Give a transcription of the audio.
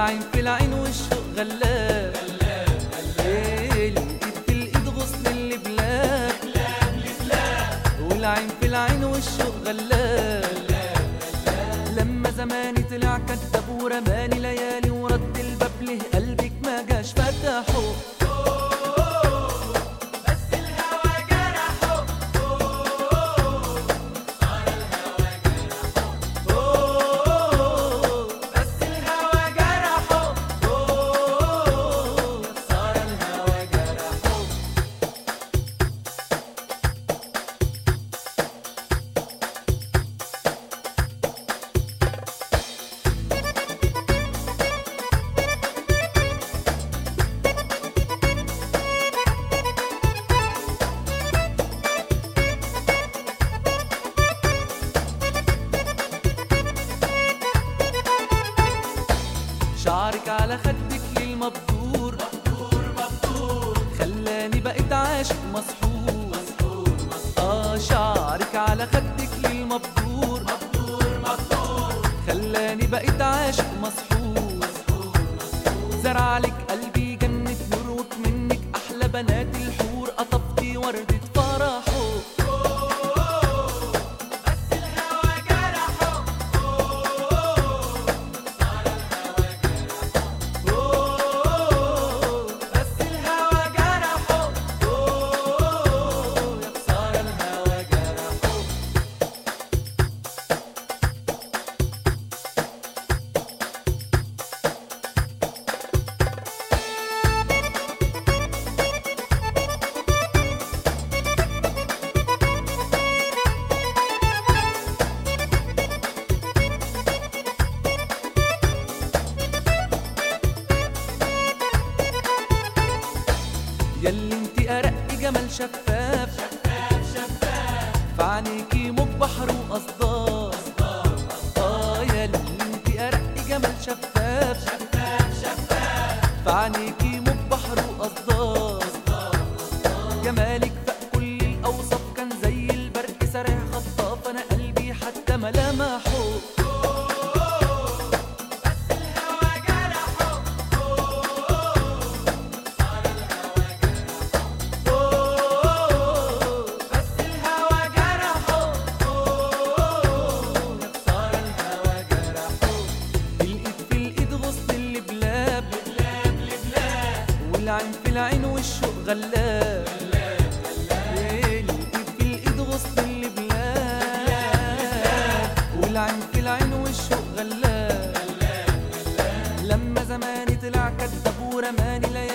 والعين في العين والشوق غلاب إيه، الايد في الايد غصن اللي بلاب والعين في العين والشوق غلاب لما زماني طلع كداب ورماني ليالي ورد الباب له قلبك ما جاش فتحه بس الهوى جرحه صار الهوى جرحه شعرك على خدك للمبدور مبدور مبدور خلاني بقيت عاشق مسحور اه شعرك على خدك للمبدور مبدور مبدور خلاني بقيت عاشق مسحور زرع لك قلبي جنة نور منك أحلى بنات الحور قطفتي وردة فرحه بس الهوى جرحه يا خسارة الهوى جرحه ياللي انت ارق جمال شفاف شفاف شفاف فعنيكي موج بحر وقصدار اه ياللي انت ارق جمال شفاف شفاف شفاف فعنيكي موج بحر وقصدار جمالك فوق كل الاوصاف كان زي البرق سريع خطاف انا قلبي حتى ملامحه بس الهوى جرحه يا خسارة الهوى جرحه الايد في الايد غصن اللي بلاب بلاب لبلاب والعين في العين والشوق غلاب الايد في الايد غصن اللي بلاب والعين في العين والشوق غلاب لما زماني طلع كداب ورماني ليالي